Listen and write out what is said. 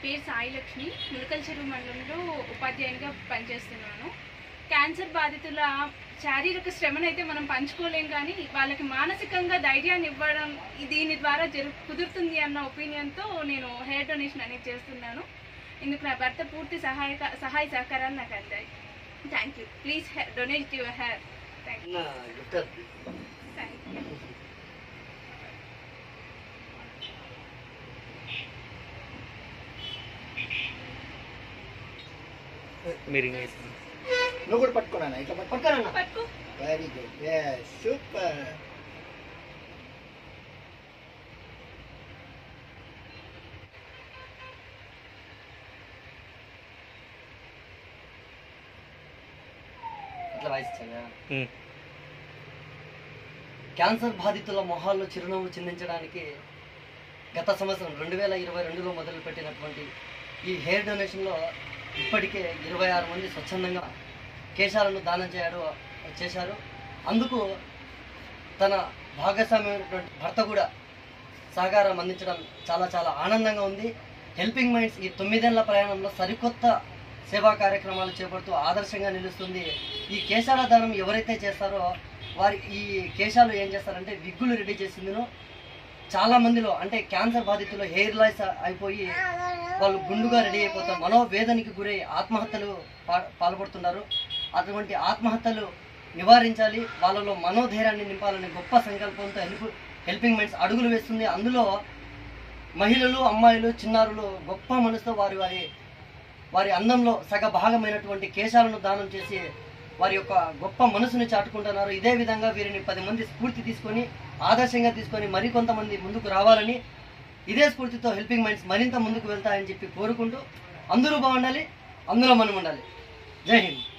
పేరు సాయి లక్ష్మి ములకల్ చెరువు మండలంలో ఉపాధ్యాయునిగా పనిచేస్తున్నాను క్యాన్సర్ బాధితుల శారీరక శ్రమనైతే మనం పంచుకోలేం కానీ వాళ్ళకి మానసికంగా ధైర్యాన్ని ఇవ్వడం దీని ద్వారా జరు కుదురుతుంది అన్న ఒపీనియన్తో నేను హెయిర్ డొనేషన్ అనేది చేస్తున్నాను ఇందుకు నా భర్త పూర్తి సహాయక సహాయ సహకారాలు నాకు అందాయి thank you please donate your hair thank you చిన్న గిఫ్ట్ అది. థ్యాంక్ యూ మీరు ఇంకా వేసుకోండి. నువ్వు కూడా పట్టుకున్నాను ఇట్లా పట్టుకోనన్నా పట్టుకో వెరీ గుడ్ సూపర్ ఇట్లా వాయిస్తాగా ఉమ్. క్యాన్సర్ బాధితుల మొహాల్లో చిరునవ్వు చిందించడానికి గత సంవత్సరం రెండు వేల ఇరవై రెండులో మొదలుపెట్టినటువంటి ఈ హెయిర్ డొనేషన్లో ఇప్పటికే ఇరవై ఆరు మంది స్వచ్ఛందంగా కేశాలను దానం చేయడం చేశారు అందుకు తన భాగస్వామ్యమైనటువంటి భర్త కూడా సహకారం అందించడం చాలా చాలా ఆనందంగా ఉంది హెల్పింగ్ మైండ్స్ ఈ తొమ్మిదేళ్ల ప్రయాణంలో సరికొత్త సేవా కార్యక్రమాలు చేపడుతూ ఆదర్శంగా నిలుస్తుంది ఈ కేశాల దానం ఎవరైతే చేస్తారో వారి ఈ కేశాలు ఏం చేస్తారంటే విగ్గులు రెడీ చేసిందిను చాలా మందిలో అంటే క్యాన్సర్ బాధితులు హెయిర్ లాస్ అయిపోయి వాళ్ళు గుండుగా రెడీ అయిపోతారు మనోవేదనకి గురై ఆత్మహత్యలు పా- పాల్పడుతున్నారు అటువంటి ఆత్మహత్యలు నివారించాలి వాళ్ళలో మనోధైర్యాన్ని నింపాలనే గొప్ప సంకల్పంతో హెల్ప్ హెల్పింగ్ మైండ్స్ అడుగులు వేస్తుంది అందులో మహిళలు అమ్మాయిలు చిన్నారులు గొప్ప మనసుతో వారి వారి వారి అందంలో సగ భాగమైనటువంటి కేశాలను దానం చేసి వారి యొక్క గొప్ప మనసుని చాటుకుంటున్నారు ఇదే విధంగా వీరిని పది మంది స్ఫూర్తి తీసుకొని ఆదర్శంగా తీసుకొని మరికొంతమంది ముందుకు రావాలని ఇదే స్ఫూర్తితో హెల్పింగ్ మైండ్స్ మరింత ముందుకు వెళ్తాయని చెప్పి కోరుకుంటూ అందరూ బాగుండాలి అందులో మనం ఉండాలి జై హింద్